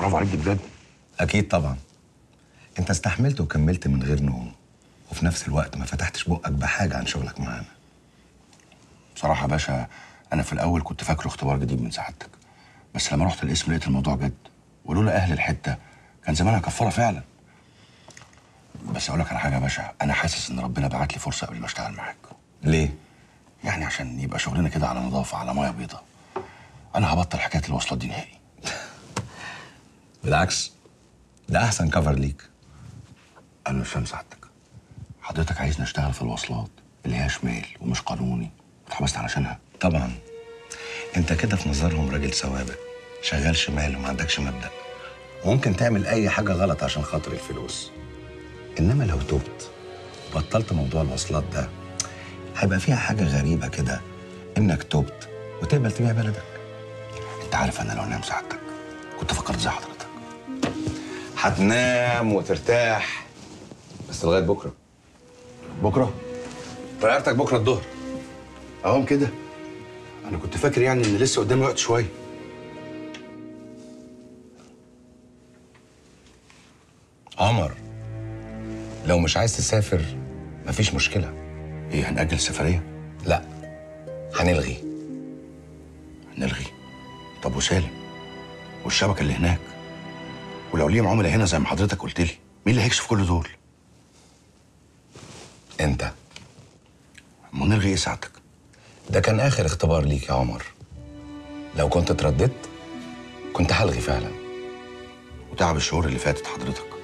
برافو عليك بجد اكيد طبعا انت استحملت وكملت من غير نوم وفي نفس الوقت ما فتحتش بقك بحاجه عن شغلك معانا بصراحه يا باشا انا في الاول كنت فاكره اختبار جديد من سعادتك بس لما رحت القسم لقيت الموضوع جد ولولا اهل الحته كان زمانها كفاره فعلا بس اقول لك على حاجه يا باشا انا حاسس ان ربنا بعت لي فرصه قبل ما اشتغل معاك ليه يعني عشان يبقى شغلنا كده على نظافه على ميه بيضاء انا هبطل حكايه الوصلات دي نهائي بالعكس ده احسن كفر ليك انا مش فاهم سعادتك حضرتك عايزني اشتغل في الوصلات اللي هي شمال ومش قانوني اتحبست علشانها طبعا انت كده في نظرهم راجل سوابق شغال شمال وما عندكش مبدأ وممكن تعمل اي حاجه غلط عشان خاطر الفلوس انما لو تبت بطلت موضوع الوصلات ده هيبقى فيها حاجه غريبه كده انك تبت وتقبل تبيع بلدك انت عارف انا لو نام سعادتك كنت فكرت زي حضرتك هتنام وترتاح بس لغايه بكره بكره طيارتك بكره الظهر اهو كده انا كنت فاكر يعني ان لسه قدامي وقت شويه عمر لو مش عايز تسافر مفيش مشكله ايه هنأجل السفريه لا هنلغي نلغي طب وسالم والشبكه اللي هناك ولو ليهم عملاء هنا زي ما حضرتك قلت لي مين اللي هيكشف كل دول انت ما نلغي ايه سعادتك ده كان اخر اختبار ليك يا عمر لو كنت اترددت كنت هلغي فعلا وتعب الشهور اللي فاتت حضرتك